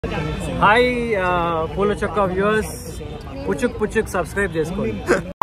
hi పూల చొక్క viewers పుచ్చుక్ పుచ్చుక్ subscribe చేసుకోండి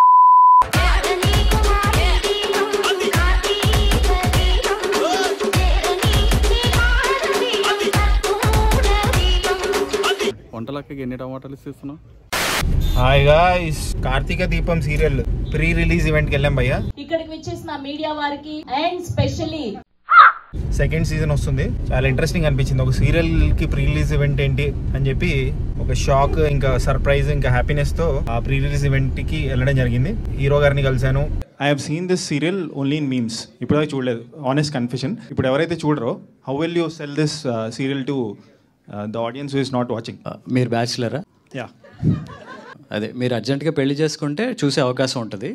వంటలకి ఎన్ని టమాటాలు ఇస్తున్నావు hi guys Karthika Deepam serial pre release ఈవెంట్కి వెళ్ళాం భయ్య ఇక్కడికి వచ్చేసిన మీడియా వారికి అండ్ స్పెషల్లీ సెకండ్ సీజన్ వస్తుంది చాలా ఇంట్రెస్టింగ్ అనిపించింది ఒక సీరియల్ కి ప్రీ రిలీజ్ ఈవెంట్ ఏంటి అని చెప్పి ఒక షాక్ ఇంకా సర్ప్రైజ్ ఇంకా హ్యాపీనెస్ తో ఆ ప్రీ రిలీజ్ ఈవెంట్ కి వెళ్ళడం జరిగింది హీరో గారిని కలిశాను I have seen this serial only in memes ఇప్పుడైతే చూడలేదు ఆనెస్ట్ కన్ఫెషన్ ఇప్పుడు ఎవరైతే చూడరో how will you sell this serial to the audience is not watching ఆ, మీరు బ్యాచులరా యా అదే మీరు అర్జెంట్గా పెళ్లి చేసుకుంటే చూసే అవకాశం ఉంటుంది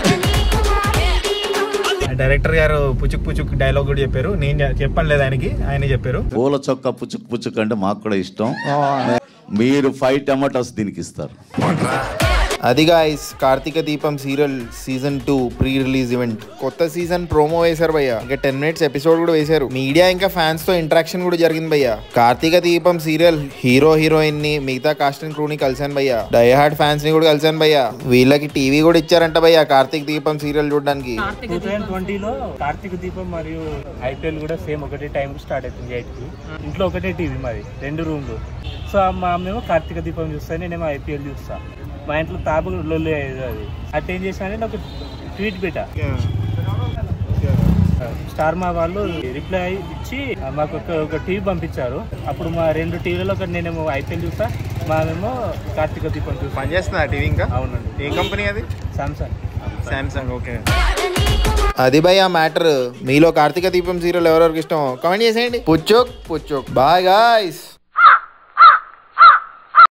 డైరెక్టర్ గారు పుచుక్ పుచుక్ డైలాగ్ కూడా చెప్పారు నేను చె- చెప్పను లేదు ఆయనకి ఆయన చెప్పారు పూల చొక్క పుచ్చుకు పుచ్చుకు అంటే మాకు కూడా ఇష్టం మీరు ఫైవ్ టమాటోస్ దీనికి ఇస్తారు అది guys Karthika Deepam serial season two pre release event కొత్త సీజన్ ప్రోమో వేశారు భయ్య ఇంకా టెన్ మినిట్స్ ఎపిసోడ్ కూడా వేశారు మీడియా ఇంకా ఫ్యాన్స్ తో ఇంటరాక్షన్ కూడా జరిగింది భయ్య Karthika Deepam serial hero heroine ని మిగతా కాస్ట్ అండ్ క్రూని కలిసాను భయ్య డైహార్డ్ ఫ్యాన్స్ ని కూడా కలిసాను భయ్య వీళ్ళకి టీవీ కూడా ఇచ్చారంట భయ్య కార్తీక దీపం సీరియల్ చూడడానికి టూ థౌసండ్ ట్వంటీలో కార్తీక దీపం మరియు ఐపీఎల్ కూడా సేమ్ ఒకటే టైం స్టార్ట్ అవుతుంది ఎయిట్ కి ఇంట్లో ఒకటే టీవీ మాది రెండు రూమ్లు సో మా అమ్మేమో కార్తీక దీపం చూస్తా నేనేమో ఐపీఎల్ చూస్తా మా ఇంట్లో తాపు లొల్లి అయ్యేది అది అట్ ఏం చేశానంటే ఒక ట్వీట్ పెట్టా స్టార్ మా వాళ్ళు రిప్లై ఇచ్చి మాకు ఒక ఒక టీవీ పంపించారు అప్పుడు మా రెండు టీవీలలో ఒకటి నేనేమో ఐపీఎల్ చూస్తా మామేమో కార్తీక దీపం చూస్తా పనిచేస్తుందా టీవీ ఇంకా అవునండి ఏ కంపెనీ అది సామ్సంగ్ సామ్సంగ్ ఓకే అది భయ్ ఆ మ్యాటర్ మీలో కార్తీక దీపం సీరియల్ ఎవరెవరికి ఇష్టం కామెంట్ చేసేయండి పుచ్చోక్ పుచ్చోక్ బాయ్ గాయ్స్